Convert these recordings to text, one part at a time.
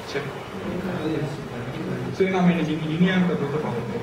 சரி சரி நாம இன்னைக்கு இனியான தத்துவத்தை பார்ப்போம்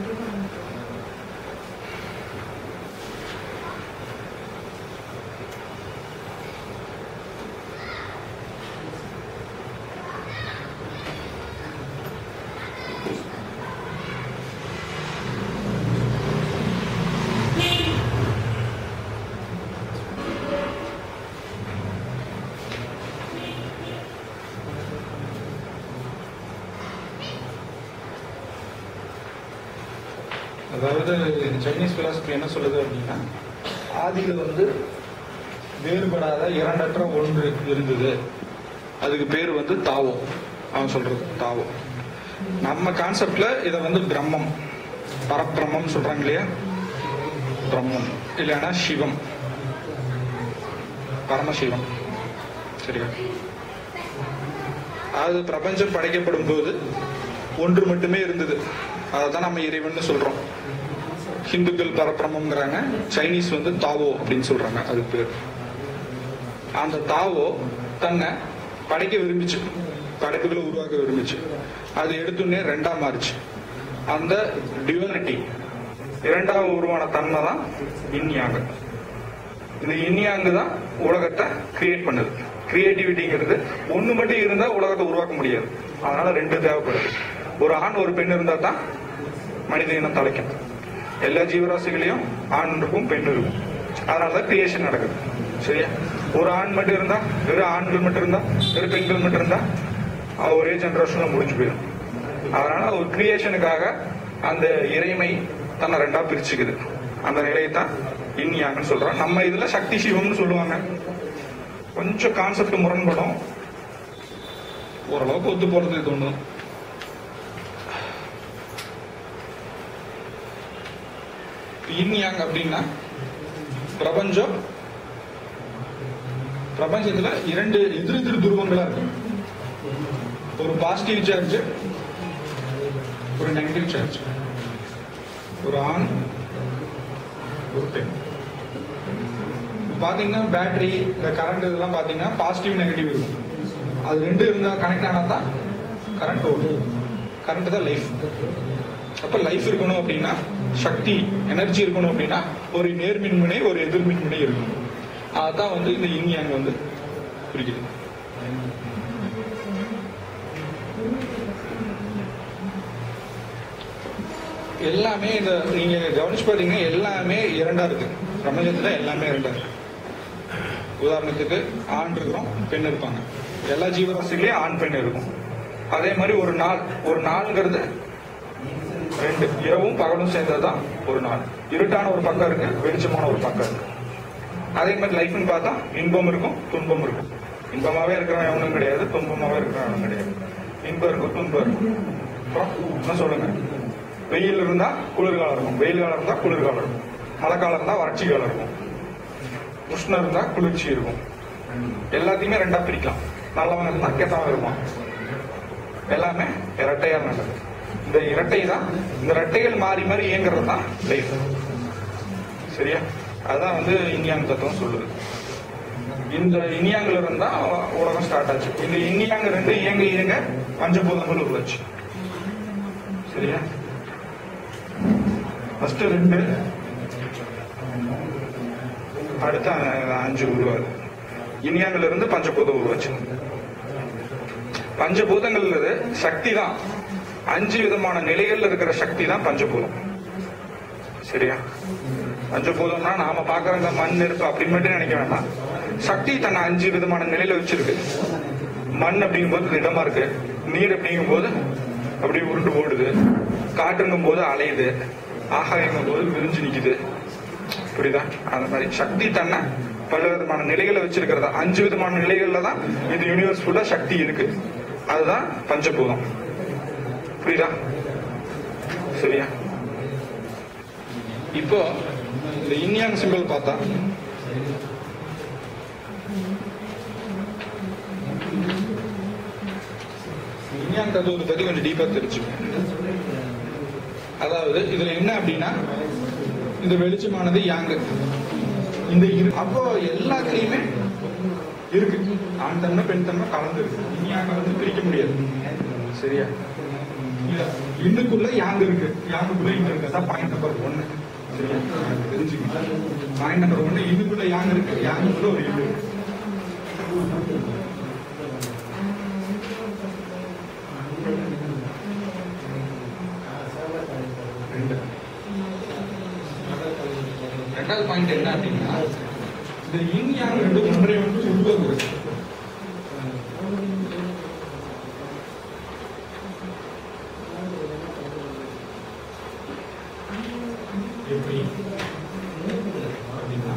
அதாவது சைனீஸ் பிலாசபி என்ன சொல்லுது அப்படின்னா ஆதியில வந்து வேறுபடாத இரண்டற்ற ஒன்று இருந்தது அதுக்கு பேர் வந்து தாவோ அவன் சொல்றது தாவோ நம்ம கான்செப்ட்ல இதை வந்து பிரம்மம் பரபிரம்மம் சொல்றாங்க இல்லையா பிரம்மம் இல்லைன்னா சிவம் பரமசிவம் சரியா அதாவது பிரபஞ்சம் படைக்கப்படும் போது ஒன்று மட்டுமே இருந்தது அதை தான் நம்ம இறைவன் சொல்றோம் ஹிந்துக்கள் பரபிரமங்கிறாங்க சைனீஸ் வந்து தாவோ அப்படின்னு சொல்றாங்க அதுக்கு பேர் அந்த தாவோ தன்னை படைக்க விரும்பிச்சு படைப்புகளை உருவாக்க விரும்பிச்சு அது எடுத்துன்னே ரெண்டா மாறிச்சு அந்த டியூனிட்டி இரண்டாவது உருவான தன்மை தான் இன்யாங்க இந்த இன்யாங்கு தான் உலகத்தை கிரியேட் பண்ணுது கிரியேட்டிவிட்டிங்கிறது ஒண்ணு மட்டும் இருந்தா உலகத்தை உருவாக்க முடியாது அதனால ரெண்டு தேவைப்படுது ஒரு ஆண் ஒரு பெண் இருந்தா தான் மனித இனம் தலைக்கும் எல்லா ஜீவராசிகளையும் ஆண் இருக்கும் பெண் இருக்கும் அதனாலதான் கிரியேஷன் நடக்குது சரியா ஒரு ஆண் மட்டும் இருந்தா வெறும் ஆண்கள் மட்டும் இருந்தா வெறும் பெண்கள் மட்டும் இருந்தா அது ஒரே ஜெனரேஷன்ல முடிஞ்சு போயிடும் அதனால ஒரு கிரியேஷனுக்காக அந்த இறைமை தன்னை ரெண்டா பிரிச்சுக்குது அந்த நிலையை தான் இன்யாங்கன்னு சொல்றோம் நம்ம இதுல சக்தி சிவம்னு சொல்லுவாங்க கொஞ்சம் கான்செப்ட் முரண்படும் ஓரளவுக்கு ஒத்து போறது இது ஒண்ணு இன்யாங் அப்படின்னா பிரபஞ்சம் பிரபஞ்சத்துல இரண்டு எதிர் எதிர் துருவங்களா இருக்கு ஒரு பாசிட்டிவ் சார்ஜ் ஒரு நெகட்டிவ் சார்ஜ் ஒரு ஆண் ஒரு பெண் இப்ப பாத்தீங்கன்னா பேட்டரி இந்த கரண்ட் இதெல்லாம் பாத்தீங்கன்னா பாசிட்டிவ் நெகட்டிவ் இருக்கும் அது ரெண்டு இருந்தா கனெக்ட் ஆனா தான் கரண்ட் ஓடும் கரண்ட் தான் லைஃப் அப்ப லைஃப் இருக்கணும் அப்படின்னா சக்தி எனர்ஜி இருக்கணும் அப்படின்னா ஒரு நேர்மின்முனை ஒரு எதிர்மின்முனை இருக்கணும் அதான் வந்து இந்த இன்யாங் வந்து குறிக்குது எல்லாமே இந்த நீங்க கவனிச்சு பாத்தீங்கன்னா எல்லாமே இரண்டா இருக்கு பிரபஞ்சத்துல எல்லாமே இரண்டா இருக்கு உதாரணத்துக்கு ஆண் இருக்கிறோம் பெண் இருப்பாங்க எல்லா ஜீவராசிகளையும் ஆண் பெண் இருக்கும் அதே மாதிரி ஒரு நாள் ஒரு நாள்ங்கிறது ரெண்டு இரவும் பகலும் சேர்ந்ததுதான் ஒரு நாள் இருட்டான ஒரு பக்கம் இருக்கு வெளிச்சமான ஒரு பக்கம் இருக்கு அதே மாதிரி லைஃப்னு பார்த்தா இன்பம் இருக்கும் துன்பம் இருக்கும் இன்பமாவே இருக்கிறவன் எவனும் கிடையாது துன்பமாவே இருக்கிறவன் எவனும் கிடையாது இன்பம் இருக்கும் துன்பம் இருக்கும் அப்புறம் என்ன சொல்லுங்க வெயில் இருந்தா குளிர்காலம் இருக்கும் வெயில் காலம் இருந்தா குளிர்காலம் இருக்கும் மழை காலம் இருந்தா வறட்சி காலம் இருக்கும் உஷ்ணம் இருந்தா குளிர்ச்சி இருக்கும் எல்லாத்தையுமே ரெண்டா பிரிக்கலாம் நல்லவன் இருந்தா கெட்டவன் இருப்பான் எல்லாமே இரட்டையா நடக்குது இந்த இரட்டை தான் இந்த இரட்டைகள் மாறி மாறி இயங்குறது தான் லைஃப் சரியா அதான் வந்து இந்தியாங்க தத்துவம் சொல்லுது இந்த இனியாங்கல இருந்தா உலகம் ஸ்டார்ட் ஆச்சு இந்த இனியாங்க ரெண்டு இயங்க இயங்க பஞ்சபூதங்கள் உருவாச்சு சரியா ஃபர்ஸ்ட் ரெண்டு அடுத்த அ- அஞ்சு உருவாது இனியாங்கல இருந்து பஞ்சபூதம் உருவாச்சு பஞ்சபூதங்கள்ல சக்தி தான் அஞ்சு விதமான நிலைகள்ல இருக்கிற சக்தி தான் பஞ்சபூதம் சரியா பஞ்சபூதம்னா நாம பாக்குற இந்த மண் நெருப்பு அப்படின்னு மட்டும் நினைக்க வேண்டாம் சக்தி தன்னை அஞ்சு விதமான நிலையில வச்சிருக்கு மண் அப்படிங்கும்போது திடமா இருக்கு நீர் அப்படிங்கும்போது அப்படியே உருண்டு ஓடுது காற்றுங்கும் போது அலையுது ஆகாயங்கும் போது விரிஞ்சு நிக்குது புரியுதா அந்த மாதிரி சக்தி தன்னை பல விதமான நிலைகளை வச்சிருக்கிறதா அஞ்சு விதமான நிலைகள்ல தான் இந்த யூனிவர்ஸ் ஃபுல்லா சக்தி இருக்கு அதுதான் பஞ்சபூதம் புரியுதா சரியா இப்போ இந்த இந்தியான் சிம்பிள் பார்த்தா இந்தியான் தத்துவத்தை பத்தி கொஞ்சம் டீப்பா தெரிஞ்சுக்கணும் அதாவது இதுல என்ன அப்படின்னா இந்த வெளிச்சமானது யாங்கு இந்த இரு- அப்போ எல்லாத்துலயுமே இருக்கு ஆண் தன்மை பெண் தன்மை கலந்து இருக்கு இனியாக வந்து பிரிக்க முடியாது சரியா இல்ல, இன்னுக்குள்ள யாங் இருக்கு யாங்குக்குள்ள இங்க இருக்கு அதான் பாயிண்ட் நம்பர் ஒன்னு சரியா தெரிஞ்சுக்கணும் பாயிண்ட் நம்பர் ஒன்னு இன்னுக்குள்ள யாங் இருக்கு யாங்குக்குள்ள ஒரு இது இருக்கு ரெண்டு ரெண்டாவது பாயிண்ட் என்ன அப்படின்னா இந்த இன் யாங் ரெண்டு ஒன்றை ஒன்று உருவாக்குறது எப்படி அப்படின்னா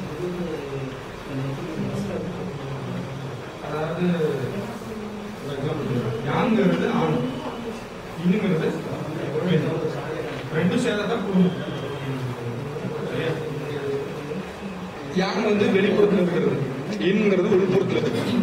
அதாவது யாங்கிறது ஆண் இன்னுங்கிறது பெண் ரெண்டும் சேர்ந்தாதான் குடும்பம் சரியா? யாங் வந்து வெளிப்புறத்துல இருக்கிறது இன்ங்கிறது உள்புறத்துல இருக்கு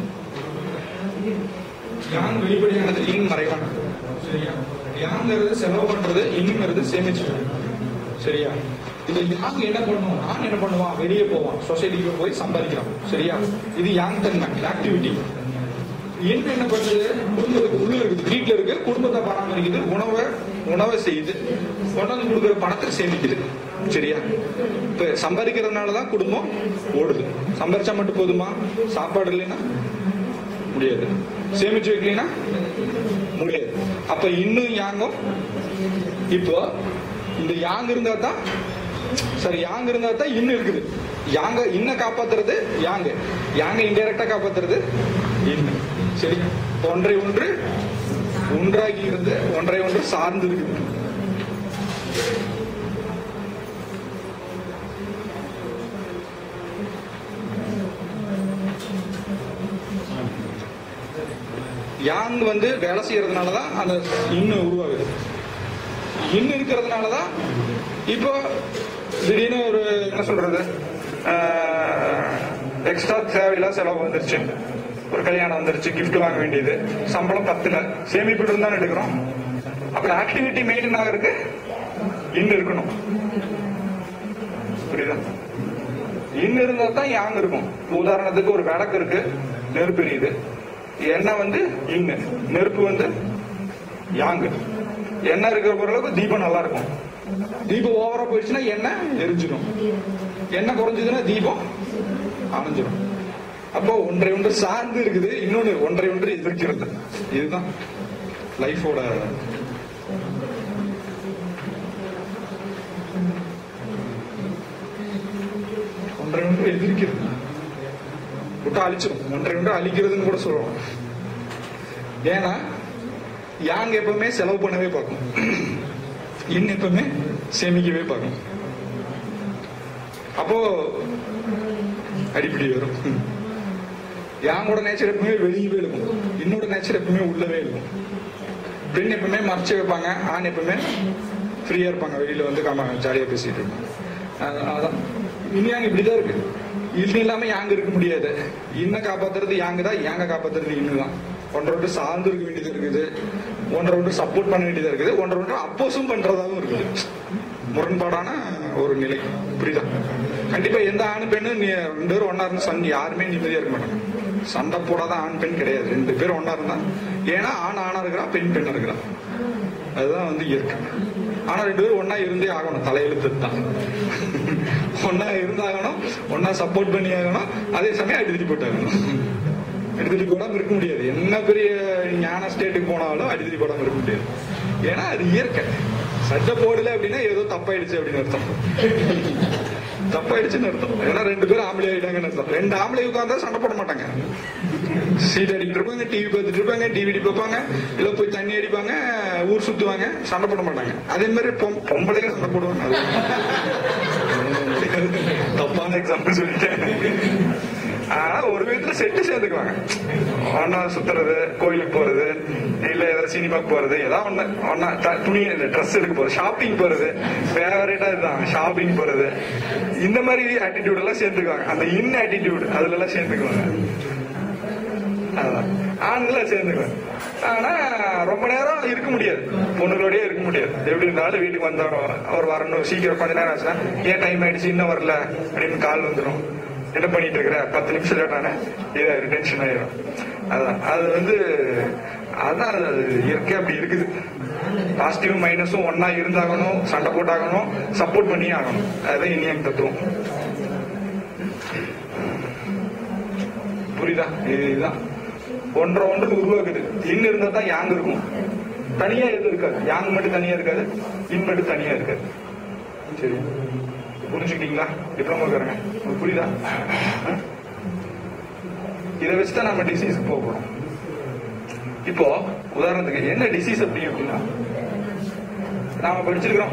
யாங் வெளிப்படையானது இன் மறைவானது சரியா யாங்கிறது செலவு பண்றது இன்னுங்கிறது சேமிச்சு சரியா இது யாங் என்ன பண்ணும் நான் என்ன பண்ணுவான் வெளியே போவான் சொசைட்டிக்கு போய் சம்பாதிக்கிறான் சரியா இது யாங் தன்மை ஆக்டிவிட்டி இன் என்ன பண்ணுது குடும்பத்துக்கு உள்ள இருக்குது வீட்டுல இருக்கு குடும்பத்தை பராமரிக்குது உணவை உணவை செய்யுது கொண்டாந்து கொடுக்குற பணத்தை சேமிக்குது சரியா இப்ப சம்பாதிக்கிறதுனால தான் குடும்பம் ஓடுது சம்பாதிச்சா மட்டும் போதுமா சாப்பாடு இல்லைன்னா முடியாது சேமிச்சு வைக்கலைன்னா முடியாது அப்ப இன்னும் யாங்கும் இப்போ இந்த யாங் இருந்தா தான் சரி யாங் இருந்தா தான் இன்னும் இருக்குது யாங்க இன்ன காப்பாத்துறது யாங்க யாங்க இன்டைரக்டா காப்பாத்துறது இன்னு சரி ஒன்றை ஒன்று ஒன்றாகி இருந்து ஒன்றை ஒன்று சார்ந்து இருக்குது யாங் வந்து வேலை செய்யறதுனால தான் அந்த இன்னு உருவாகுது இன்னு இருக்கிறதுனால தான் இப்போ திடீர்னு ஒரு என்ன சொல்றது எக்ஸ்ட்ரா தேவையில்லா செலவு வந்துருச்சு ஒரு கல்யாணம் வந்துருச்சு gift வாங்க வேண்டியது சம்பளம் பத்துல சேமிப்பு தான் எடுக்கிறோம் அப்ப ஆக்டிவிட்டி மெயின்டைன் ஆகிறதுக்கு இன்னு இருக்கணும் புரியுதா இன்னு இருந்தா தான் யாங் இருக்கும் உதாரணத்துக்கு ஒரு விளக்கு இருக்கு நெருப்பு எரியுது எண்ணெய் வந்து இன்னு நெருப்பு வந்து யாங்கு எண்ணெய் இருக்கிற பொருளுக்கு தீபம் நல்லா இருக்கும் தீபம் ஓவரா போயிடுச்சுன்னா எண்ணெய் எரிஞ்சிடும் எண்ணெய் குறைஞ்சதுன்னா தீபம் அணைஞ்சிடும் அப்போ ஒன்றை ஒன்று சார்ந்து இருக்குது இன்னொன்னு ஒன்றை ஒன்று எதிர்க்கிறது இதுதான் லைஃபோட ஒன்றை ஒன்று எதிர்க்கிறது விட்டு அழிச்சிடும் ஒன்றை ஒன்று அழிக்கிறதுன்னு கூட சொல்றோம் ஏன்னா யாங்க எப்பவுமே செலவு பண்ணவே பார்க்கும் இன் எப்பவுமே சேமிக்கவே பார்க்கும் அப்போ அடிப்படை வரும் யாங்கோட நேச்சர் எப்பவுமே வெளியவே இருக்கும் இன்னோட நேச்சர் எப்பவுமே உள்ளவே இருக்கும் பெண் எப்பவுமே மறைச்சு வைப்பாங்க ஆண் எப்பவுமே ஃப்ரீயா இருப்பாங்க வெளியில வந்து காம ஜாலியா பேசிட்டு இருப்பாங்க அஹ் அதான் இனியாங்க இப்படிதான் இருக்கு இன்னும் இல்லாம யாங்க இருக்க முடியாது இன்ன காப்பாத்துறது யாங்க தான் யாங்க காப்பாத்துறது இன்னுதான் ஒன்றரை ஒன்று சார்ந்து இருக்க வேண்டியது இருக்குது ஒன்றரை ஒன்று சப்போர்ட் பண்ண வேண்டியதா இருக்குது ஒன்றரை ஒன்று அப்போஸும் பண்றதாவும் இருக்குது முரண்பாடான ஒரு நிலை புரியுதா கண்டிப்பா எந்த ஆண் பெண்ணும் நீ ரெண்டு பேரும் ஒன்னா இருந்து சண்டை யாருமே நிம்மதியா இருக்க மாட்டாங்க சண்டை போடாத ஆண் பெண் கிடையாது ரெண்டு பேரும் ஒன்னா இருந்தா ஏன்னா ஆண் ஆணா இருக்கிறா பெண் பெண்ணா இருக்கிறா அதுதான் வந்து இயற்கை ஆனா ரெண்டு பேரும் ஒன்னா இருந்தே ஆகணும் தலையெழுத்து தான் ஒன்னா இருந்தாகணும் ஒன்னா சப்போர்ட் பண்ணி ஆகணும் அதே சமயம் அடிதடி போட்டாகணும் அடிதடி போடாம இருக்க முடியாது என்ன பெரிய ஞான ஸ்டேட்டுக்கு போனாலும் அடிதடி போடாம இருக்க முடியாது ஏன்னா அது இயற்கை சட்டை போடல அப்படின்னா ஏதோ தப்பாயிடுச்சு அப்படின்னு அர்த்தம் தப்பாயிடுச்சுன்னு அர்த்தம் ஏன்னா ரெண்டு பேரும் ஆம்பளை ஆயிட்டாங்கன்னு அர்த்தம் ரெண்டு ஆம்பளை உட்கார்ந்தா சண்டை போட மாட்டாங்க சீட் அடிக்கிட்டு இருப்பாங்க டிவி பார்த்துட்டு இருப்பாங்க டிவிடி பார்ப்பாங்க இல்ல போய் தண்ணி அடிப்பாங்க ஊர் சுத்துவாங்க சண்டை போட மாட்டாங்க அதே மாதிரி பொம்- பொம்பளைங்க சண்டை போடுவாங்க அது தப்பான எக்ஸாம்பிள் சொல்லிட்டேன் ஆனா ஒரு விதத்துல செட்டு சேர்ந்துக்குவாங்க ஒன்னா சுத்துறது கோயிலுக்கு போறது இல்ல ஏதாவது சினிமாக்கு போறது ஏதாவது ஒண்ணு ஒன்னா த- துணி ட்ரெஸ் எடுக்க போறது ஷாப்பிங் போறது ஃபேவரேட்டா இதுதான் ஷாப்பிங் போறது இந்த மாதிரி ஆட்டிடியூட் எல்லாம் சேர்ந்துக்குவாங்க அந்த இன் ஆட்டிடியூட் அதுல எல்லாம் சேர்ந்துக்குவாங்க அதான். ஆண்கள் சேர்ந்துக்குவேன் ஆனா ரொம்ப நேரம் இருக்க முடியாது பொண்ணுகளோடய இருக்க முடியாது எப்படி இருந்தாலும் வீட்டுக்கு வந்தோம் அவர் வரணும் சீக்கிரம் கொஞ்ச நேரம் ஆச்சுன்னா ஏன் டைம் ஆயிடுச்சு இன்னும் வரல அப்படின்னு கால் வந்துடும் என்ன பண்ணிட்டு இருக்கிற பத்து நிமிஷம் லேட்டானே இதாயிரும் டென்ஷன் ஆயிரும் அதான் அது வந்து அதான் அது இயற்கை அப்படி இருக்குது பாசிட்டிவ் மைனஸும் ஒன்னா இருந்தாகணும் சண்டை போட்டாகணும் சப்போர்ட் பண்ணி ஆகணும் அதுதான் இனியம் தத்துவம் புரியுதா இதுதான் ஒன்றரை ஒன்று உருவாக்குது இன் இருந்தா தான் யாங் இருக்கும் தனியா எதுவும் இருக்காது யாங் மட்டும் தனியா இருக்காது இன் மட்டும் தனியா இருக்காது சரி புரிஞ்சுக்கிட்டீங்களா டிப்ளமோ இருக்காருங்க உங்களுக்கு புரியுதா ஆ? இதை வச்சு தான் நம்ம டிசீஸ்க்கு போக போறோம் இப்போ உதாரணத்துக்கு என்ன டிசீஸ் அப்படி அப்படின்னா நாம படிச்சிருக்கிறோம்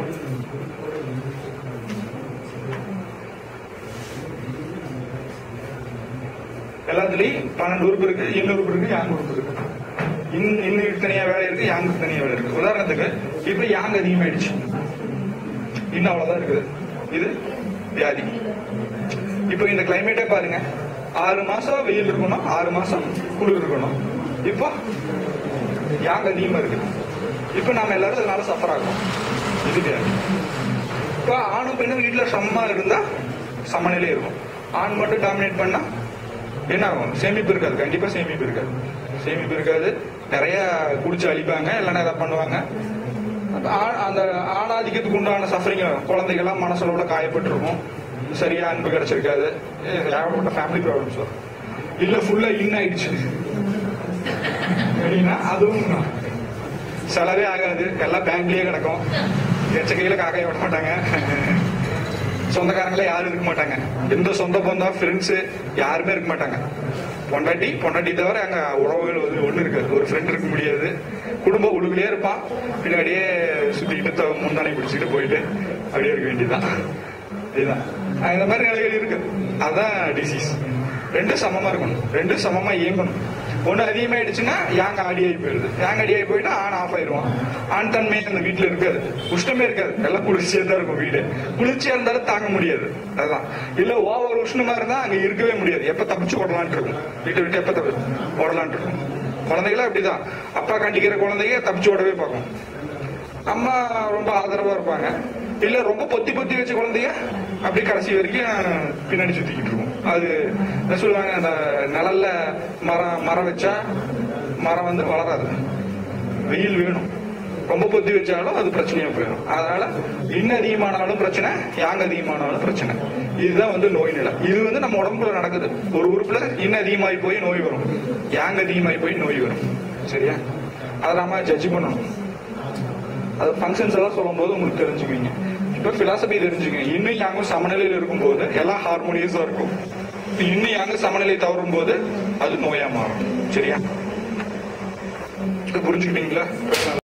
எல்லாத்துலயும் பன்னெண்டு உறுப்பு இருக்கு இன்னும் உறுப்பு இருக்கு யாங் உறுப்பு இருக்கு இன் இன்னுக்கு தனியா வேலை இருக்கு யாங்குக்கு தனியா வேலை இருக்கு உதாரணத்துக்கு இப்ப யாங் அதிகமாயிடுச்சு இன்னும் அவ்வளவுதான் இருக்குது இது வியாதி இப்போ இந்த கிளைமேட்டே பாருங்க ஆறு மாசம் வெயில் இருக்கணும் ஆறு மாசம் குளிர் இருக்கணும் இப்போ யாங் அதிகமா இருக்கு இப்போ நாம எல்லாரும் அதனால சஃபர் ஆகும் இது வியாதி இப்போ ஆணும் பெண்ணும் வீட்டுல சமமா இருந்தா சமநிலை இருக்கும் ஆண் மட்டும் டாமினேட் பண்ணா என்ன ஆகும் சேமிப்பு இருக்காது கண்டிப்பா சேமிப்பு இருக்காது சேமிப்பு இருக்காது நிறைய குடிச்சு அழிப்பாங்க இல்லைன்னா ஏதாவது பண்ணுவாங்க அப்ப ஆ- அந்த ஆணாதிக்கத்துக்கு உண்டான சஃபரிங் குழந்தைகள்லாம் மனசளவுல காயப்பட்டிருக்கும் சரியா அன்பு கிடைச்சிருக்காது ஏ- ஏகப்பட்ட ஃபேமிலி ப்ராப்ளம்ஸ் வரும் இல்ல ஃபுல்லா இன் ஆயிடுச்சு அப்படின்னா அதுவும் செலவே ஆகாது எல்லாம் பேங்க்லயே கிடக்கும் எச்ச கையில காக்கைய விட மாட்டாங்க சொந்தக்காரங்களே யாரும் இருக்க மாட்டாங்க எந்த சொந்த பந்தம் ஃப்ரெண்ட்ஸ் யாருமே இருக்க மாட்டாங்க பொண்டாட்டி பொண்டாட்டி தவிர அங்க உறவுகள் வந்து ஒண்ணு இருக்காது ஒரு ஃப்ரெண்ட் இருக்க முடியாது குடும்பம் உள்ளுக்குள்ளேயே இருப்பான் பின்னாடியே சுத்திக்கிட்டு த- முந்தானை பிடிச்சிட்டு போயிட்டு அப்படியே இருக்க வேண்டியதுதான் இதுதான் அஹ் இந்த மாதிரி நிலைகள் இருக்கு அதான் டிசீஸ் ரெண்டும் சமமா இருக்கணும் ரெண்டும் சமமா இயங்கணும் ஒண்ணு அதிகமாயிடுச்சுன்னா யாங்க அடியாகி போயிடுது யாங்க அடியாகி போயிட்டா ஆண் ஆஃப் ஆயிடுவான் ஆண் தன்மை அந்த வீட்டுல இருக்காது உஷ்ணமே இருக்காது எல்லாம் குளிர்ச்சியா தான் இருக்கும் வீடு குளிர்ச்சியா இருந்தாலும் தாங்க முடியாது அதுதான் இல்ல ஓவர் உஷ்ணமா இருந்தா அங்க இருக்கவே முடியாது எப்ப தப்பிச்சு ஓடலான்ட்டு இருக்கும் வீட்டை விட்டு எப்ப தப்பி ஓடலான்ட்டு இருக்கும் குழந்தைகளும் அப்படிதான் அப்பா கண்டிக்கிற குழந்தைங்க தப்பிச்சு ஓடவே பார்க்கும் அம்மா ரொம்ப ஆதரவா இருப்பாங்க இல்ல ரொம்ப பொத்தி பொத்தி வச்ச குழந்தைய அப்படியே கடைசி வரைக்கும் பின்னாடி சுத்திக்கிட்டு இருக்கும் அது என்ன சொல்லுவாங்க அந்த நிழல்ல மரம் மரம் வச்சா மரம் வந்து வளராது வெயில் வேணும் ரொம்ப பொத்தி வச்சாலும் அது பிரச்சனையா போயிடும் அதனால இன்னும் அதிகமானாலும் பிரச்சனை யாங்க அதிகமானாலும் பிரச்சனை இதுதான் வந்து நோய் நிலை இது வந்து நம்ம உடம்புல நடக்குது ஒரு உறுப்புல இன்னும் அதிகமாகி போய் நோய் வரும் யாங்க அதிகமாகி போய் நோய் வரும் சரியா அதை நாம ஜட்ஜ் பண்ணணும் அது ஃபங்க்ஷன்ஸ் எல்லாம் சொல்லும்போது உங்களுக்கு தெரிஞ்சுக்குவீங்க இப்ப பிலாசபி தெரிஞ்சுக்கங்க இன்னும் யாங்க சமநிலையில் இருக்கும்போது எல்லாம் ஹார்மோனியஸா இருக்கும் இன்னும் யாங்க சமநிலை தவறும் போது அது நோயா மாறும் சரியா இது புரிஞ்சுக்கிட்டீங்களா